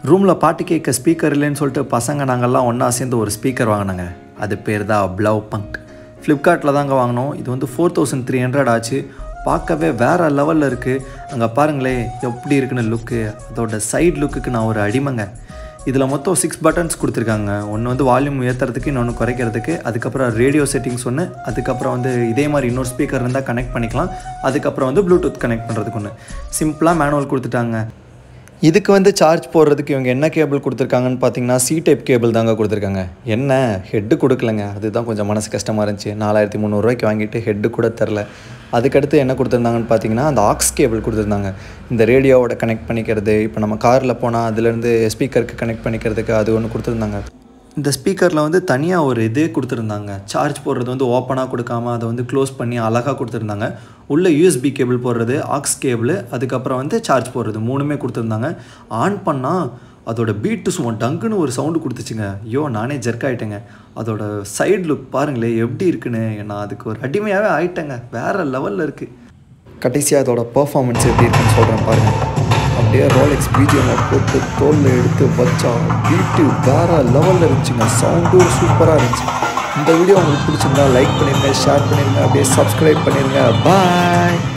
ரூமில் பாட்டு கேட்க ஸ்பீக்கர் இல்லைன்னு சொல்லிட்டு பசங்க நாங்கள்லாம் ஒன்றா சேர்ந்து ஒரு ஸ்பீக்கர் வாங்கினாங்க அது பேர் தான் ப்ளவ் பங்க் ஃப்ளிப்கார்ட்டில் தாங்க வாங்கினோம் இது வந்து ஃபோர் தௌசண்ட் த்ரீ ஹண்ட்ரட் ஆச்சு பார்க்கவே வேறு லெவலில் இருக்குது அங்கே பாருங்களேன் எப்படி இருக்குன்னு லுக்கு அதோட சைடு லுக்குக்கு நான் ஒரு அடிமைங்க இதில் மொத்தம் சிக்ஸ் பட்டன்ஸ் கொடுத்துருக்காங்க ஒன்று வந்து வால்யூம் ஏற்றுறதுக்கு இன்னொன்று குறைக்கிறதுக்கு அதுக்கப்புறம் ரேடியோ செட்டிங்ஸ் ஒன்று அதுக்கப்புறம் வந்து இதே மாதிரி இன்னொரு ஸ்பீக்கர் இருந்தால் கனெக்ட் பண்ணிக்கலாம் அதுக்கப்புறம் வந்து ப்ளூடூத் கனெக்ட் பண்ணுறதுக்கு ஒன்று சிம்பிளாக மேனுவல் கொடுத்துட்டாங்க இதுக்கு வந்து சார்ஜ் போடுறதுக்கு இவங்க என்ன கேபிள் கொடுத்துருக்காங்கன்னு பார்த்தீங்கன்னா சி டைப் கேபிள் தாங்க கொடுத்துருக்காங்க என்ன ஹெட்டு கொடுக்கலங்க அதுதான் கொஞ்சம் மனசு கஷ்டமாக இருந்துச்சு நாலாயிரத்தி முந்நூறுரூவாய்க்கு வாங்கிட்டு ஹெட்டு கூட தெரில அதுக்கடுத்து என்ன கொடுத்துருந்தாங்கன்னு பார்த்தீங்கன்னா அந்த ஆக்ஸ் கேபிள் கொடுத்துருந்தாங்க இந்த ரேடியோவோட கனெக்ட் பண்ணிக்கிறது இப்போ நம்ம காரில் போனால் அதுலேருந்து ஸ்பீக்கருக்கு கனெக்ட் பண்ணிக்கிறதுக்கு அது ஒன்று கொடுத்துருந்தாங்க இந்த ஸ்பீக்கரில் வந்து தனியாக ஒரு இதே கொடுத்துருந்தாங்க சார்ஜ் போடுறது வந்து ஓப்பனாக கொடுக்காம அதை வந்து க்ளோஸ் பண்ணி அழகாக கொடுத்துருந்தாங்க உள்ளே யூஎஸ்பி கேபிள் போடுறது ஆக்ஸ் கேபிள் அதுக்கப்புறம் வந்து சார்ஜ் போடுறது மூணுமே கொடுத்துருந்தாங்க ஆன் பண்ணால் அதோட பீட்டு சும்மா டங்குன்னு ஒரு சவுண்டு கொடுத்துச்சுங்க ஐயோ நானே ஜெர்க் ஆகிட்டேங்க அதோட சைடு லுக் பாருங்களேன் எப்படி இருக்குன்னு நான் அதுக்கு ஒரு அடிமையாகவே ஆயிட்டேங்க வேறு லெவலில் இருக்குது கடைசியாக அதோட பர்ஃபார்மன்ஸ் எப்படி இருக்குன்னு சொல்கிறேன் பாருங்கள் அப்படியே ரோலெக்ஸ் பிஜிஎம் போட்டு தோலில் எடுத்து வச்சா பீட்டு வேறு லெவலில் இருந்துச்சுங்க சவுண்டும் சூப்பராக இருந்துச்சு இந்த வீடியோ உங்களுக்கு பிடிச்சிருந்தா லைக் பண்ணிடுங்க ஷேர் பண்ணிடுங்க அப்படியே சப்ஸ்கிரைப் பண்ணிடுங்க பாய்